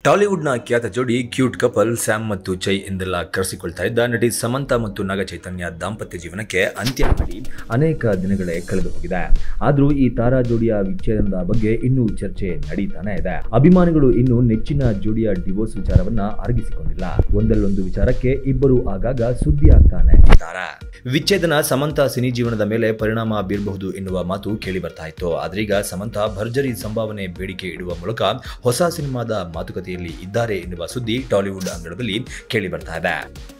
ಟಾಲಿವುಡ್ನ ಖ್ಯಾತ ಜೋಡಿ cute couple Sam ಮತ್ತು ಚೈ ಎಂದೆಲ್ಲ ಕರೆಸಿಕೊಳ್ತಾ ಇದ್ದ ನಟಿ ಸಮಂತ ಮತ್ತು ನಾಗ ಚೈತನ್ಯ ದಾಂಪತ್ಯ ಜೀವನಕ್ಕೆ ಅಂತ್ಯ ಮಾಡಿ ಅನೇಕ ದಿನಗಳೇ ಕಳೆದು ಹೋಗಿದೆ ಆದರೂ ಈ ತಾರಾ ಜೋಡಿಯ ವಿಚ್ಛೇದನದ ಬಗ್ಗೆ ಇನ್ನೂ ಚರ್ಚೆ ನಡೀತಾನೆ ಇದೆ ಅಭಿಮಾನಿಗಳು ಇನ್ನು ನೆಚ್ಚಿನ ಜೋಡಿಯ ಡಿವೋರ್ಸ್ ವಿಚಾರವನ್ನ ಅರಗಿಸಿಕೊಂಡಿಲ್ಲ ಒಂದಲ್ಲೊಂದು ವಿಚಾರಕ್ಕೆ ಇಬ್ಬರು ಆಗಾಗ ಸುದ್ದಿ ಆಗ್ತಾನೆ ಇದ್ದಾರೆ ವಿಚ್ಛೇದನ ಸಮಂತ ಸಿನಿ ಜೀವನದ ಮೇಲೆ ಪರಿಣಾಮ ಬೀರಬಹುದು ಎನ್ನುವ ಮಾತು ಕೇಳಿ ಬರ್ತಾ ಇತ್ತು ಆದ್ರೀಗ ಸಮಂತ ಭರ್ಜರಿ ಸಂಭಾವನೆ ಬೇಡಿಕೆ ಇಡುವ ಮೂಲಕ ಹೊಸ ಸಿನಿಮಾದ ಮಾತುಕತೆಯಲ್ಲಿ ಇದ್ದಾರೆ ಎನ್ನುವ ಸುದ್ದಿ ಟಾಲಿವುಡ್ ಅಂಗಳದಲ್ಲಿ ಕೇಳಿ ಬರ್ತಾ ಇದೆ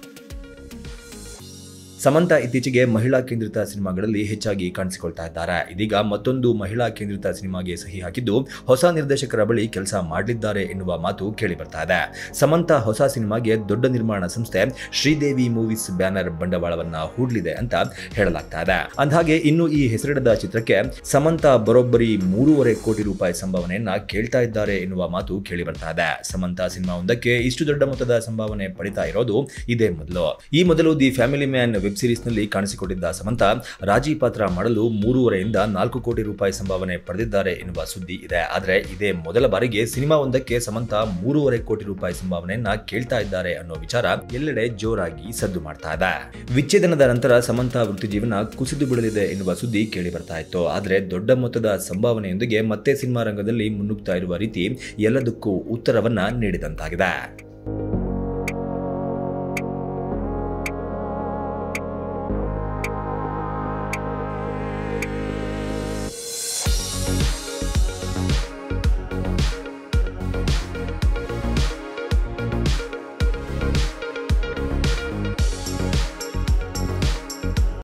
ಸಮಂತ ಇತ್ತೀಚೆಗೆ ಮಹಿಳಾ ಕೇಂದ್ರಿತ ಸಿನಿಮಾಗಳಲ್ಲಿ ಹೆಚ್ಚಾಗಿ ಕಾಣಿಸಿಕೊಳ್ತಾ ಇದ್ದಾರೆ ಇದೀಗ ಮತ್ತೊಂದು ಮಹಿಳಾ ಕೇಂದ್ರಿತ ಸಿನಿಮಾಗೆ ಸಹಿ ಹಾಕಿದ್ದು ಹೊಸ ನಿರ್ದೇಶಕರ ಬಳಿ ಕೆಲಸ ಮಾಡಲಿದ್ದಾರೆ ಎನ್ನುವ ಮಾತು ಕೇಳಿ ಬರ್ತಾ ಇದೆ ಸಮಂತ ಹೊಸ ಸಿನಿಮಾಗೆ ದೊಡ್ಡ ನಿರ್ಮಾಣ ಸಂಸ್ಥೆ ಶ್ರೀದೇವಿ ಮೂವೀಸ್ ಬ್ಯಾನರ್ ಬಂಡವಾಳವನ್ನ ಹೂಡಲಿದೆ ಅಂತ ಹೇಳಲಾಗ್ತಾ ಇದೆ ಅಂದಹಾಗೆ ಇನ್ನು ಈ ಹೆಸರಿಡದ ಚಿತ್ರಕ್ಕೆ ಸಮಂತ ಬರೋಬ್ಬರಿ ಮೂರುವರೆ ಕೋಟಿ ರೂಪಾಯಿ ಸಂಭಾವನೆಯನ್ನ ಕೇಳ್ತಾ ಇದ್ದಾರೆ ಎನ್ನುವ ಮಾತು ಕೇಳಿ ಬರ್ತಾ ಇದೆ ಸಮಂತ ಸಿನಿಮಾ ಒಂದಕ್ಕೆ ಇಷ್ಟು ದೊಡ್ಡ ಮೊತ್ತದ ಸಂಭಾವನೆ ಪಡಿತಾ ಇರೋದು ಇದೇ ಮೊದಲು ಈ ಮೊದಲು the family man web series ನಲ್ಲಿ ಕಾಣಿಸಿಕೊಂಡಿದ್ದ ಸಮಂತ ರಾಜಿ ಪಾತ್ರ ಮಾಡಲು ಮೂರುವರೆಯಿಂದ ನಾಲ್ಕು ಕೋಟಿ ರೂಪಾಯಿ ಸಂಭಾವನೆ ಪಡೆದಿದ್ದಾರೆ ಎನ್ನುವ ಸುದ್ದಿ ಇದೆ ಆದರೆ ಇದೇ ಮೊದಲ ಬಾರಿಗೆ ಸಿನಿಮಾ ಒಂದಕ್ಕೆ ಸಮಂತ ಮೂರುವರೆ ಕೋಟಿ ರೂಪಾಯಿ ಸಂಭಾವನೆಯನ್ನ ಕೇಳ್ತಾ ಇದ್ದಾರೆ ಅನ್ನೋ ವಿಚಾರ ಎಲ್ಲೆಡೆ ಜೋರಾಗಿ ಸದ್ದು ಮಾಡ್ತಾ ಇದೆ ವಿಚ್ಛೇದನದ ನಂತರ ಸಮಂತ ವೃತ್ತಿ ಜೀವನ ಕುಸಿದು ಬೀಳಲಿದೆ ಎನ್ನುವ ಸುದ್ದಿ ಕೇಳಿ ಬರ್ತಾ ಇತ್ತು ಆದರೆ ದೊಡ್ಡ ಮೊತ್ತದ ಸಂಭಾವನೆಯೊಂದಿಗೆ ಮತ್ತೆ ಸಿನಿಮಾ ರಂಗದಲ್ಲಿ ಮುನ್ನುಗ್ತಾ ಇರುವ ರೀತಿ ಎಲ್ಲದಕ್ಕೂ ಉತ್ತರವನ್ನ ನೀಡಿದಂತಾಗಿದೆ